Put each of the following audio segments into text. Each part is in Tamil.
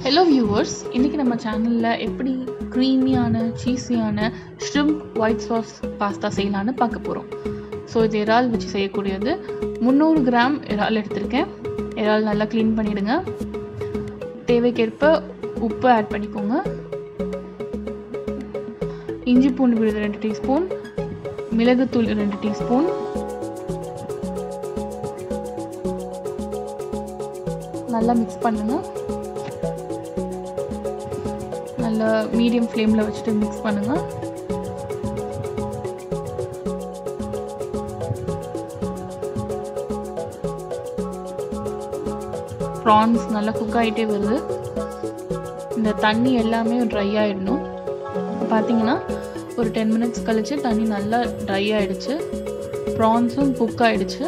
ஹலோ வியூவர்ஸ் இன்றைக்கி நம்ம சேனலில் எப்படி க்ரீமியான சீஸியான ஷ்ரிம்ப் ஒயிட் சாஸ் பாஸ்தா செய்யலான்னு பார்க்க போகிறோம் ஸோ இது இறால் வச்சு செய்யக்கூடியது முந்நூறு கிராம் இறால் எடுத்திருக்கேன் இறால் நல்லா க்ளீன் பண்ணிவிடுங்க தேவைக்கேற்ப உப்பு ஆட் பண்ணிக்கோங்க இஞ்சி பூண்டு விழுது ரெண்டு டீஸ்பூன் மிளகுத்தூள் ரெண்டு டீஸ்பூன் நல்லா மிக்ஸ் பண்ணுங்கள் நல்லா மீடியம் ஃப்ளேமில் வச்சுட்டு மிக்ஸ் பண்ணுங்கள் ப்ரான்ஸ் நல்லா குக் ஆகிட்டே வருது இந்த தண்ணி எல்லாமே ட்ரை ஆகிடணும் பார்த்தீங்கன்னா ஒரு டென் மினிட்ஸ் கழித்து தண்ணி நல்லா ட்ரை ஆகிடுச்சு ப்ரான்ஸும் குக் ஆகிடுச்சு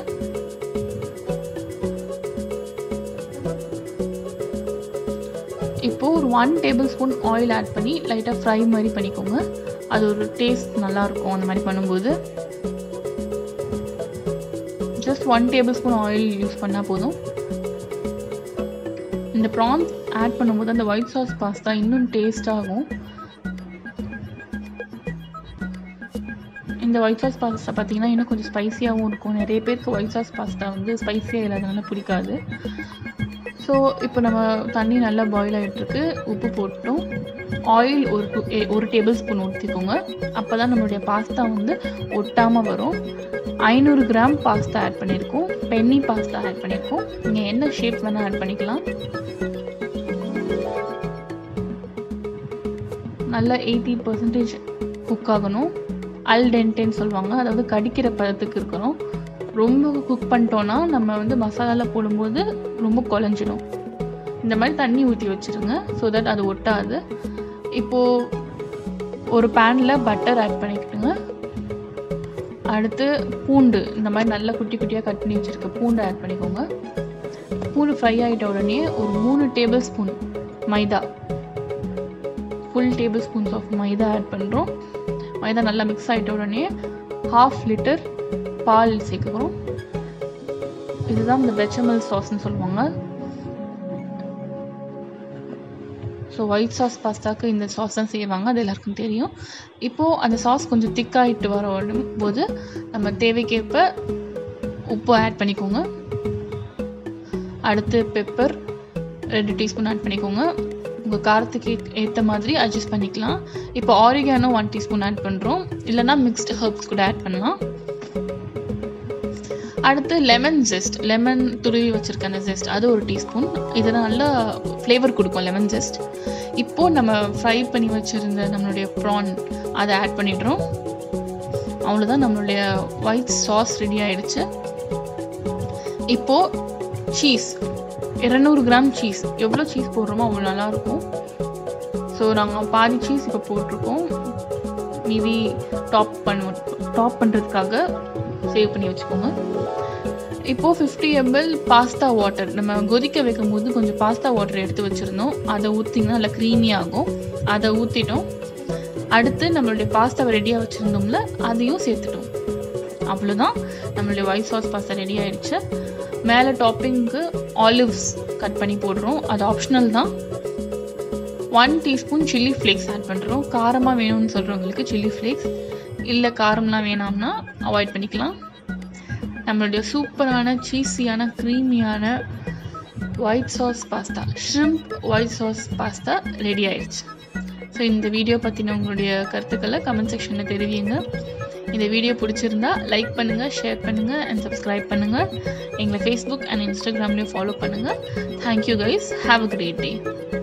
இப்போது ஒரு one tablespoon oil add பண்ணி லைட்டாக ஃப்ரை மாதிரி பண்ணிக்கோங்க அது ஒரு டேஸ்ட் நல்லாயிருக்கும் அந்த மாதிரி பண்ணும்போது just one tablespoon oil use பண்ணால் போதும் இந்த ப்ரான்ஸ் ஆட் பண்ணும்போது அந்த ஒயிட் சாஸ் பாஸ்தா இன்னும் டேஸ்ட் ஆகும் இந்த ஒயிட் சாஸ் பாஸ்தா பார்த்தீங்கன்னா இன்னும் கொஞ்சம் ஸ்பைஸியாகவும் இருக்கும் நிறைய பேருக்கு ஒயிட் சாஸ் பாஸ்தா வந்து ஸ்பைஸியாக இல்லாதனால பிடிக்காது ஸோ இப்போ நம்ம தண்ணி நல்லா பாயில் ஆகிட்டுருக்கு உப்பு போட்டோம் ஆயில் ஒரு டூ ஒரு டேபிள் ஸ்பூன் ஊற்றிக்கோங்க அப்போ தான் நம்மளுடைய பாஸ்தா வந்து ஒட்டாமல் வரும் ஐநூறு கிராம் பாஸ்தா ஆட் பண்ணியிருக்கோம் பென்னி பாஸ்தா ஆட் பண்ணியிருக்கோம் நீங்கள் என்ன ஷேப் வேணால் ஆட் பண்ணிக்கலாம் நல்லா எயிட்டி பர்சன்டேஜ் குக் ஆகணும் அல் டென்டேன்னு சொல்லுவாங்க அதாவது கடிக்கிற பதத்துக்கு இருக்கணும் ரொம்ப குக் பண்ணிட்டோன்னா நம்ம வந்து மசாலாவில் போடும்போது ரொம்ப குழஞ்சிடும் இந்த மாதிரி தண்ணி ஊற்றி வச்சுருங்க ஸோ தட் அது ஒட்டாது இப்போது ஒரு பேனில் பட்டர் ஆட் பண்ணிக்கிட்டுங்க அடுத்து பூண்டு இந்த மாதிரி நல்லா குட்டி குட்டியாக கட் பண்ணி வச்சுருக்க பூண்டு ஆட் பண்ணிக்கோங்க பூண்டு ஃப்ரை ஆகிட்ட உடனே ஒரு மூணு tablespoon maida full tablespoons of maida add பண்ணுறோம் மைதா நல்லா மிக்ஸ் ஆகிட்ட உடனே ஹாஃப் லிட்டர் பால் சேர்க்குறோம் இதுதான் இந்த வெஜமல் சாஸ்ன்னு சொல்லுவாங்க ஸோ ஒயிட் சாஸ் பாஸ்தாக்கு இந்த சாஸ் தான் செய்வாங்க அது எல்லாருக்கும் தெரியும் இப்போது அந்த சாஸ் கொஞ்சம் திக்காகிட்டு வர போது நம்ம தேவைக்கேற்ப உப்பு ஆட் பண்ணிக்கோங்க அடுத்து பெப்பர் ரெண்டு டீஸ்பூன் ஆட் பண்ணிக்கோங்க உங்கள் காரத்துக்கு ஏற்ற மாதிரி அட்ஜஸ்ட் பண்ணிக்கலாம் இப்போ ஆரிகானோ ஒன் டீஸ்பூன் ஆட் பண்ணுறோம் இல்லைனா மிக்ஸ்டு ஹர்ப்ஸ் கூட ஆட் பண்ணலாம் அடுத்து லெமன் ஜெஸ்ட் லெமன் துருவி வச்சுருக்க அந்த ஜெஸ்ட் அது ஒரு டீஸ்பூன் இது நல்லா ஃப்ளேவர் கொடுக்கும் லெமன் ஜெஸ்ட் இப்போது நம்ம ஃப்ரை பண்ணி வச்சுருந்த நம்மளுடைய ப்ரான் அதை ஆட் பண்ணிடுறோம் அவ்வளோதான் நம்மளுடைய ஒயிட் சாஸ் ரெடி ஆயிடுச்சு இப்போது சீஸ் இரநூறு கிராம் சீஸ் எவ்வளோ சீஸ் போடுறோமோ அவ்வளோ நல்லாயிருக்கும் ஸோ நாங்கள் பாதி சீஸ் இப்போ போட்டிருக்கோம் மீதி டாப் பண்ண டாப் பண்ணுறதுக்காக சேவ் பண்ணி வச்சுக்கோங்க இப்போது ஃபிஃப்டி எம்எல் பாஸ்தா வாட்டர் நம்ம கொதிக்க வைக்கும் போது கொஞ்சம் பாஸ்தா வாட்டர் எடுத்து வச்சுருந்தோம் அதை ஊற்றிங்கன்னா நல்லா க்ரீமி ஆகும் அதை ஊற்றிட்டோம் அடுத்து நம்மளுடைய பாஸ்தாவை ரெடியாக வச்சுருந்தோம்ல அதையும் சேர்த்துட்டோம் அவ்வளோதான் நம்மளுடைய ஒயிட் சாஸ் பாஸ்தா ரெடி ஆயிடுச்சு மேலே டாப்பிங்க்கு ஆலிவ்ஸ் கட் பண்ணி போடுறோம் அது ஆப்ஷனல் தான் one teaspoon chilli flakes add பண்ணுறோம் காரமாக வேணும்னு சொல்கிறவங்களுக்கு சில்லி ஃப்ளேக்ஸ் இல்லை காரம்லாம் வேணாம்னா அவாய்ட் பண்ணிக்கலாம் நம்மளுடைய சூப்பரான சீஸியான க்ரீமியான white sauce pasta shrimp white sauce pasta ready ஆயிடுச்சு ஸோ இந்த வீடியோ பற்றின உங்களுடைய கருத்துக்களை கமெண்ட் செக்ஷனில் தெரிவிங்க இந்த வீடியோ பிடிச்சிருந்தா லைக் பண்ணுங்கள் ஷேர் பண்ணுங்கள் அண்ட் சப்ஸ்கிரைப் பண்ணுங்கள் எங்களை ஃபேஸ்புக் அண்ட் இன்ஸ்டாகிராம்லேயும் ஃபாலோ பண்ணுங்கள் thank you guys have a great day